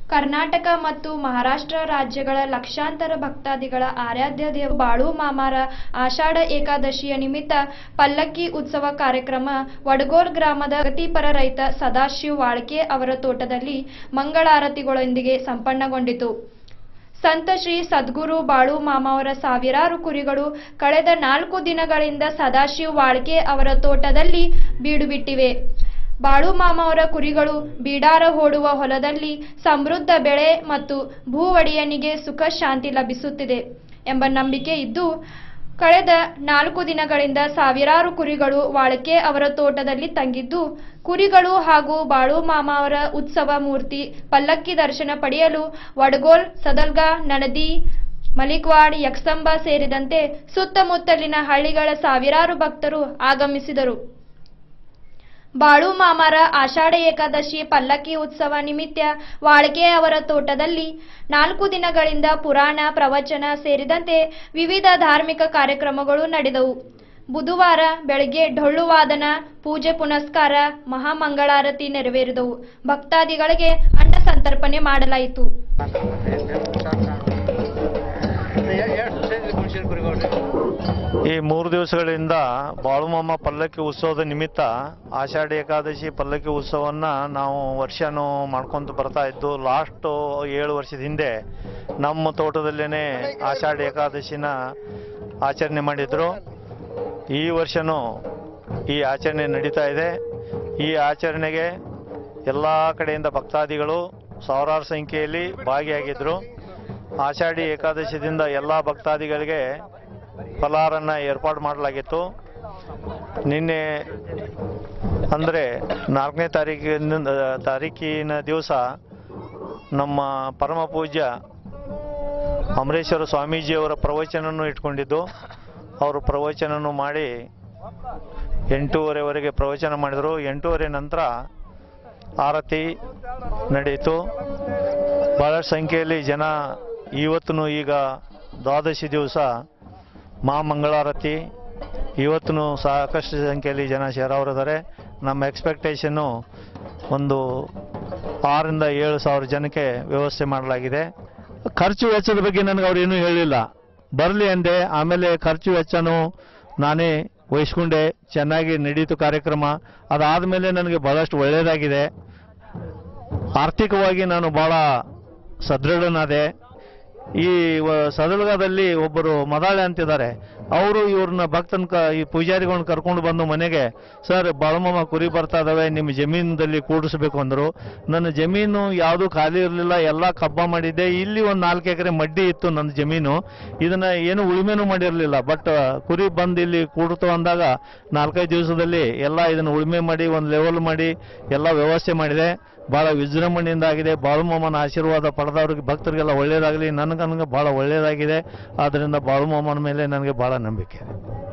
ಕರ್ನಾಟಕ ಮತ್ತು ಮಹಾರಾಷ್ಟ್ರ ರಾಜ್ಯಗಳ ಲಕ್ಷಾಂತರ ಭಕ್ತಾದಿಗಳ ಆರಾಧ್ಯ ದೇವ ಬಾಳು ಮಾಮಾರ ಆಷಾಢ ಏಕಾದಶಿಯ ನಿಮಿತ್ತ ಪಲ್ಲಕ್ಕಿ ಉತ್ಸವ ಕಾರ್ಯಕ್ರಮ ವಡಗೋಲ್ ಗ್ರಾಮದ ಪ್ರಗತಿಪರ ರೈತ ಸದಾಶಿವ್ ವಾಳ್ಕೆ ಅವರ ತೋಟದಲ್ಲಿ ಮಂಗಳಾರತಿಗಳೊಂದಿಗೆ ಸಂಪನ್ನಗೊಂಡಿತು ಸಂತ ಶ್ರೀ ಸದ್ಗುರು ಬಾಳು ಮಾಮಾವರ ಸಾವಿರಾರು ಕುರಿಗಳು ಕಳೆದ ನಾಲ್ಕು ದಿನಗಳಿಂದ ಸದಾಶಿವ್ ವಾಳ್ಕೆ ಅವರ ತೋಟದಲ್ಲಿ ಬೀಡುಬಿಟ್ಟಿವೆ ಬಾಳು ಮಾಮಾವರ ಕುರಿಗಳು ಬೀಡಾರ ಹೂಡುವ ಹೊಲದಲ್ಲಿ ಸಮೃದ್ಧ ಬೆಳೆ ಮತ್ತು ಭೂ ಒಡೆಯನಿಗೆ ಸುಖ ಶಾಂತಿ ಲಭಿಸುತ್ತಿದೆ ಎಂಬ ನಂಬಿಕೆ ಇದ್ದು ಕಳೆದ ನಾಲ್ಕು ದಿನಗಳಿಂದ ಸಾವಿರಾರು ಕುರಿಗಳು ವಾಳಕೆ ಅವರ ತೋಟದಲ್ಲಿ ತಂಗಿದ್ದು ಕುರಿಗಳು ಹಾಗೂ ಬಾಳು ಮಾಮ ಅವರ ಉತ್ಸವ ಮೂರ್ತಿ ಪಲ್ಲಕ್ಕಿ ದರ್ಶನ ಪಡೆಯಲು ವಡಗೋಲ್ ಸದಲ್ಗ ನನದಿ ಮಲಿಕ್ವಾಡ್ ಯಕ್ಷಂಬ ಸೇರಿದಂತೆ ಸುತ್ತಮುತ್ತಲಿನ ಹಳ್ಳಿಗಳ ಸಾವಿರಾರು ಭಕ್ತರು ಆಗಮಿಸಿದರು ಬಾಳು ಮಾಮಾರ ಆಷಾಢ ಏಕಾದಶಿ ಪಲ್ಲಕ್ಕಿ ಉತ್ಸವ ನಿಮಿತ್ತ ವಾಳ್ಕೆ ಅವರ ತೋಟದಲ್ಲಿ ನಾಲ್ಕು ದಿನಗಳಿಂದ ಪುರಾಣ ಪ್ರವಚನ ಸೇರಿದಂತೆ ವಿವಿಧ ಧಾರ್ಮಿಕ ಕಾರ್ಯಕ್ರಮಗಳು ನಡೆದವು ಬುಧವಾರ ಬೆಳಗ್ಗೆ ಡೊಳ್ಳು ವಾದನ ಪೂಜೆ ಪುನಸ್ಕಾರ ಮಹಾಮಂಗಳಾರತಿ ನೆರವೇರಿದವು ಭಕ್ತಾದಿಗಳಿಗೆ ಅನ್ನ ಸಂತರ್ಪಣೆ ಮಾಡಲಾಯಿತು ಈ ಮೂರು ದಿವಸಗಳಿಂದ ಬಾಳುಮಮ್ಮ ಪಲ್ಲಕ್ಕಿ ಉತ್ಸವದ ನಿಮಿತ್ತ ಆಷಾಢ ಏಕಾದಶಿ ಪಲ್ಲಕ್ಕಿ ಉತ್ಸವನ್ನ ನಾವು ವರ್ಷನೂ ಮಾಡ್ಕೊಂತ ಬರ್ತಾ ಇದ್ದು ಲಾಸ್ಟ್ ಏಳು ವರ್ಷದ ಹಿಂದೆ ನಮ್ಮ ತೋಟದಲ್ಲೇನೆ ಆಷಾಢ ಏಕಾದಶಿನ ಆಚರಣೆ ಮಾಡಿದ್ರು ಈ ವರ್ಷನೂ ಈ ಆಚರಣೆ ನಡೀತಾ ಇದೆ ಈ ಆಚರಣೆಗೆ ಎಲ್ಲ ಕಡೆಯಿಂದ ಭಕ್ತಾದಿಗಳು ಸಾವಿರಾರು ಸಂಖ್ಯೆಯಲ್ಲಿ ಭಾಗಿಯಾಗಿದ್ದರು ಆಷಾಢಿ ಏಕಾದಶಿದಿಂದ ಎಲ್ಲ ಭಕ್ತಾದಿಗಳಿಗೆ ಫಲಾರನ್ನ ಏರ್ಪಾಡು ಮಾಡಲಾಗಿತ್ತು ನಿನ್ನೆ ಅಂದರೆ ನಾಲ್ಕನೇ ತಾರೀಕಿನ ತಾರೀಕಿನ ದಿವಸ ನಮ್ಮ ಪರಮ ಪೂಜ್ಯ ಅಮರೇಶ್ವರ ಸ್ವಾಮೀಜಿಯವರ ಪ್ರವಚನವನ್ನು ಇಟ್ಕೊಂಡಿದ್ದು ಅವರು ಪ್ರವಚನವನ್ನು ಮಾಡಿ ಎಂಟೂವರೆವರೆಗೆ ಪ್ರವಚನ ಮಾಡಿದರು ಎಂಟೂವರೆ ನಂತರ ಆರತಿ ನಡೆಯಿತು ಬಹಳಷ್ಟು ಸಂಖ್ಯೆಯಲ್ಲಿ ಜನ ಇವತ್ತು ಈಗ ದ್ವಾದಶಿ ದಿವಸ ಮಹಾಮಂಗಳಾರತಿ ಇವತ್ತು ಸಾಕಷ್ಟು ಸಂಖ್ಯೆಯಲ್ಲಿ ಜನ ಸೇರವರಿದ್ದಾರೆ ನಮ್ಮ ಎಕ್ಸ್ಪೆಕ್ಟೇಷನ್ನು ಒಂದು ಆರರಿಂದ ಏಳು ಸಾವಿರ ಜನಕ್ಕೆ ವ್ಯವಸ್ಥೆ ಮಾಡಲಾಗಿದೆ ಖರ್ಚು ವೆಚ್ಚದ ಬಗ್ಗೆ ನನಗೆ ಅವ್ರು ಏನೂ ಹೇಳಿಲ್ಲ ಬರಲಿ ಅಂದೆ ಆಮೇಲೆ ಖರ್ಚು ವೆಚ್ಚನೂ ನಾನೇ ವಹಿಸ್ಕೊಂಡೆ ಚೆನ್ನಾಗಿ ನಡೀತು ಕಾರ್ಯಕ್ರಮ ಅದಾದಮೇಲೆ ನನಗೆ ಬಹಳಷ್ಟು ಒಳ್ಳೆಯದಾಗಿದೆ ಆರ್ಥಿಕವಾಗಿ ನಾನು ಬಹಳ ಸದೃಢನಾದೆ ಈ ವ- ಸದಲಗದಲ್ಲಿ ಒಬ್ಬರು ಮದಾಳೆ ಅಂತಿದ್ದಾರೆ ಅವರು ಇವ್ರನ್ನ ಭಕ್ತನ ಕ ಈ ಪೂಜಾರಿಗಳನ್ನ ಕರ್ಕೊಂಡು ಬಂದು ಮನೆಗೆ ಸರ್ ಬಾಳಮಮ್ಮ ಕುರಿ ಬರ್ತಾ ಇದಾವೆ ನಿಮ್ಮ ಜಮೀನಲ್ಲಿ ಕೂಡಿಸ್ಬೇಕು ಅಂದರು ನನ್ನ ಜಮೀನು ಯಾವುದು ಖಾಲಿ ಇರಲಿಲ್ಲ ಎಲ್ಲ ಕಬ್ಬ ಮಾಡಿದ್ದೆ ಇಲ್ಲಿ ಒಂದು ನಾಲ್ಕು ಎಕರೆ ಮಡ್ಡಿ ಇತ್ತು ನನ್ನ ಜಮೀನು ಇದನ್ನ ಏನು ಉಳುಮೆನೂ ಮಾಡಿರಲಿಲ್ಲ ಬಟ್ ಕುರಿ ಬಂದು ಇಲ್ಲಿ ಕೂಡ್ತು ಅಂದಾಗ ನಾಲ್ಕೈದು ದಿವಸದಲ್ಲಿ ಎಲ್ಲ ಇದನ್ನು ಉಳುಮೆ ಮಾಡಿ ಒಂದು ಲೆವೆಲ್ ಮಾಡಿ ಎಲ್ಲ ವ್ಯವಸ್ಥೆ ಮಾಡಿದೆ ಬಹಳ ವಿಜೃಂಭಣೆಯಿಂದ ಆಗಿದೆ ಬಾಳುಮಮ್ಮನ ಆಶೀರ್ವಾದ ಪಡೆದವ್ರಿಗೆ ಭಕ್ತರಿಗೆಲ್ಲ ಒಳ್ಳೆಯದಾಗಲಿ ನನಗೆ ನನಗೆ ಬಹಳ ಒಳ್ಳೆಯದಾಗಿದೆ ಆದ್ದರಿಂದ ಬಾಳುಮಮ್ಮನ ಮೇಲೆ ನನಗೆ ಬಹಳ ನಂಬಿಕೆ ಇದೆ